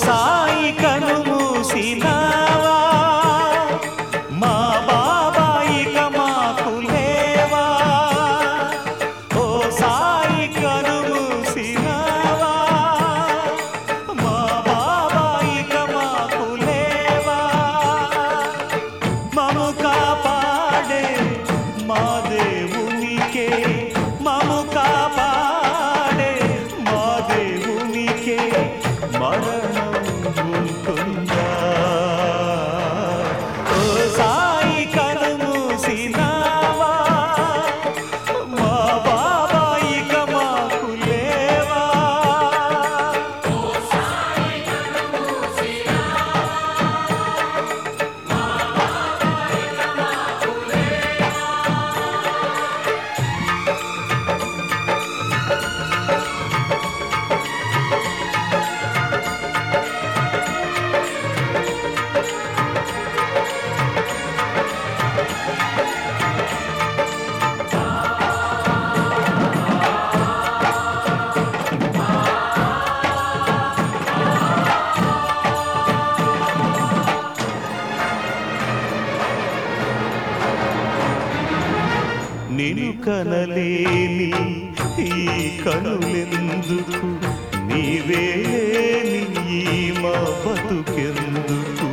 సాయి కను మూసినావా మా బాబాయిక మాకు లేవా ఓ సాయి కను మూసినావా మా బాబాయిక మాకు లేవా మము కాపాడే మా దేవునికే మము కాపాడే మా దేవునికే మరణం ఉంటుందా ఓ సాయి కను మూసినావా మా బాబాయిక మాకు లేవా నిన్ను కనలేని ఈ కనులెందుకు నీవే లేని ఈ మా బతుకెందుకు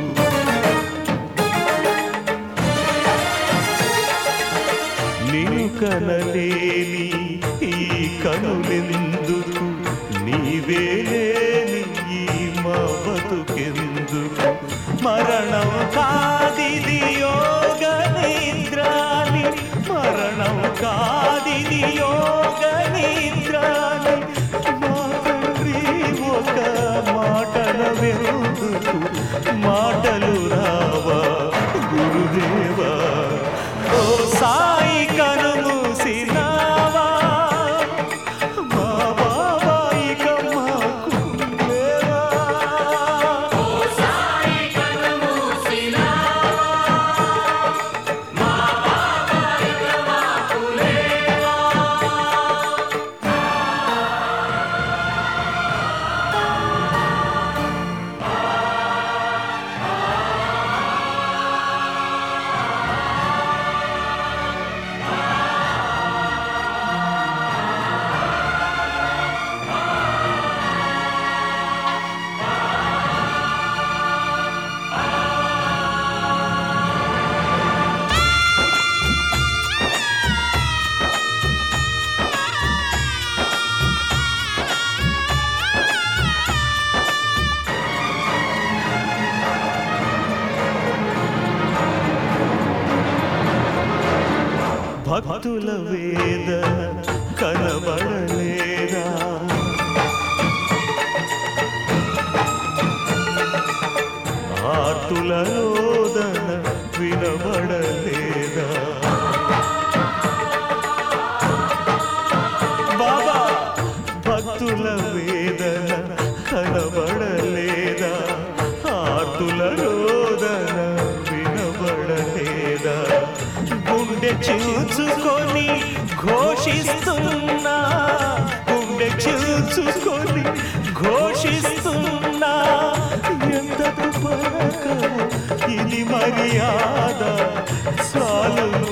నిన్ను కనలేని ఈ కనులెందుకు నీవే లేని ఈ మా బతుకెందుకు మరణం కాదిది యోగ నిద్రాని మరణం కాదిది యోగ నిద్రాని మా తండ్రి ఒక మాటల వెందుకు మాటలు రావా గురుదేవా ఓ సాయి కను మూసినావా మా బాబాయిక మాకు లేవా భక్తుల వేద కనబడలేదా ఆర్తుల రోదన వినబడలేదా బాబా భక్తుల వేదన కనబడలేదా ఆర్తుల రోదన వినబడలేదా గుండె చూచుకొని ఘోషిస్తున్నా గుండె చూచుకొని ఘోషిస్తున్నా ఎంతకు పలకవు ఇది మర్యాద చాలు